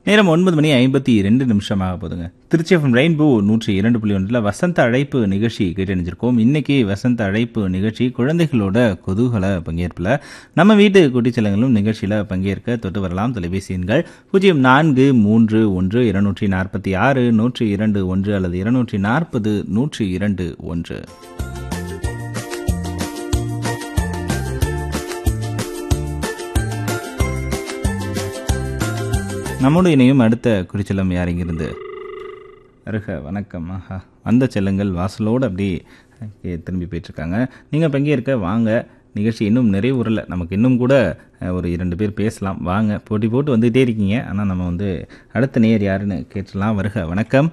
நேரம் ஒன்பது மணி ஐம்பத்தி ரெண்டு நிமிஷமாக போதுங்க திருச்சி எஃப்எம் ரெயின்போ நூற்றி இரண்டு புள்ளி ஒன்றில் வசந்த அழைப்பு நிகழ்ச்சி கேட்டணிஞ்சிருக்கோம் இன்னைக்கு வசந்த அழைப்பு நிகழ்ச்சி குழந்தைகளோட குதூகல பங்கேற்பில் நம்ம வீட்டு குட்டிச்சலங்களும் நிகழ்ச்சியில் பங்கேற்க தொட்டு வரலாம் தொலைபேசி எண்கள் பூஜ்ஜியம் நான்கு மூன்று ஒன்று இருநூற்றி நாற்பத்தி ஆறு நூற்றி இரண்டு ஒன்று அல்லது இருநூற்றி நாற்பது நூற்றி இரண்டு ஒன்று நம்மோடு இணையும் அடுத்த குறிச்சலம் யார் இங்கிருந்து அருக வணக்கம் ஆஹா வந்த செல்லங்கள் வாசலோடு அப்படியே அஹ், திரும்பி போயிட்டுருக்காங்க நீங்கள் பங்கேற்க வாங்க நிகழ்ச்சி இன்னும் நிறைவுறல நமக்கு இன்னும் கூட அஹ், ஒரு இரண்டு பேர் பேசலாம் வாங்க போட்டி போட்டு வந்துகிட்டே இருக்கீங்க ஆனால் நம்ம வந்து அடுத்த நேர் யாருன்னு கேட்டுடலாம் வருக வணக்கம்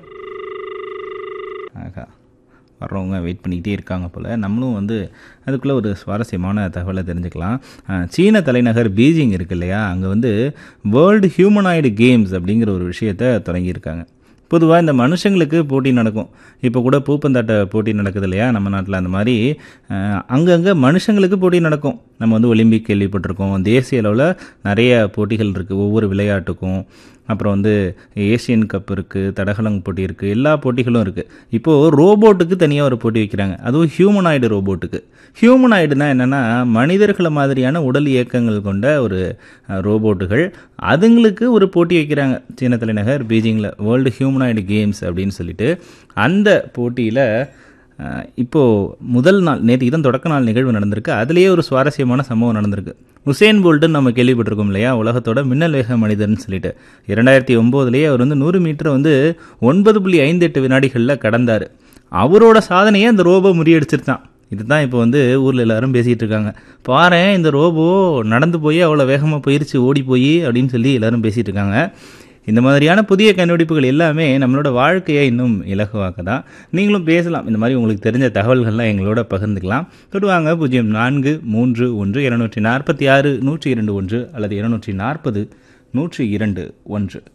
ஆகா வர்றவங்க வெயிட் பண்ணிக்கிட்டே இருக்காங்க போல் நம்மளும் வந்து அதுக்குள்ளே ஒரு சுவாரஸ்யமான தகவலை தெரிஞ்சுக்கலாம் அஹ், சீன தலைநகர் பீஜிங் இருக்கு இல்லையா அங்கே வந்து வேர்ல்டு ஹியூமனாய்டு கேம்ஸ் அப்படிங்கிற ஒரு விஷயத்தை தொடங்கியிருக்காங்க பொதுவாக இந்த மனுஷங்களுக்கு போட்டி நடக்கும் இப்போ கூட பூப்பந்தாட்ட போட்டி நடக்குது இல்லையா நம்ம நாட்டில் அந்த மாதிரி அஹ், அங்கங்கே மனுஷங்களுக்கு போட்டி நடக்கும் நம்ம வந்து ஒலிம்பிக் கேள்விப்பட்டிருக்கோம் தேசிய அளவில் நிறைய போட்டிகள் இருக்குது ஒவ்வொரு விளையாட்டுக்கும் அப்புறம் வந்து ஏசியன் கப் இருக்குது தடகளம் போட்டி இருக்குது எல்லா போட்டிகளும் இருக்குது இப்போது ரோபோட்டுக்கு தனியாக ஒரு போட்டி வைக்கிறாங்க அதுவும் ஹியூமனாய்டு ரோபோட்டுக்கு ஹியூமனாய்டுனா என்னென்னா மனிதர்களை மாதிரியான உடல் இயக்கங்கள் கொண்ட ஒரு அஹ், ரோபோட்டுகள் அதுங்களுக்கு ஒரு போட்டி வைக்கிறாங்க சீன தலைநகர் பீஜிங்கில் வேர்ல்டு ஹியூமனாய்டு கேம்ஸ் அப்படின்னு சொல்லிட்டு அந்த போட்டியில் அஹ் இப்போ முதல் நாள் நேற்று இதன் தொடக்க நாள் நிகழ்வு நடந்திருக்கு அதுலேயே ஒரு சுவாரஸ்யமான சம்பவம் நடந்திருக்கு உசேன் போல்ட்டுன்னு நம்ம கேள்விப்பட்டிருக்கோம் இல்லையா உலகத்தோட மின்னல் வேக மனிதர்னு சொல்லிட்டு இரண்டாயிரத்தி ஒம்போதுலேயே அவர் வந்து நூறு மீட்டர் வந்து ஒன்பது புள்ளி ஐந்து எட்டு வினாடிகளில் கடந்தார் அவரோட சாதனையை அந்த ரோபோ முறியடிச்சிருச்சான் இதுதான் இப்போ வந்து ஊரில் எல்லாரும் பேசிகிட்டு இருக்காங்க பாரேன் இந்த ரோபோ நடந்து போய் அவ்வளோ வேகமாக போயிருச்சு ஓடி போய் அப்படின்னு சொல்லி எல்லாரும் பேசிகிட்டு இருக்காங்க இந்த மாதிரியான புதிய கண்டுபிடிப்புகள் எல்லாமே நம்மளோட வாழ்க்கையை இன்னும் இலகுவாக்க தான் நீங்களும் பேசலாம் இந்த மாதிரி உங்களுக்கு தெரிஞ்ச தகவல்கள்லாம் எங்களோட பகிர்ந்துக்கலாம் தொடுவாங்க பூஜ்ஜியம் நான்கு மூன்று ஒன்று இருநூற்றி நாற்பத்தி ஆறு நூற்றி இரண்டு ஒன்று அல்லது இருநூற்றி நாற்பது நூற்றி இரண்டு ஒன்று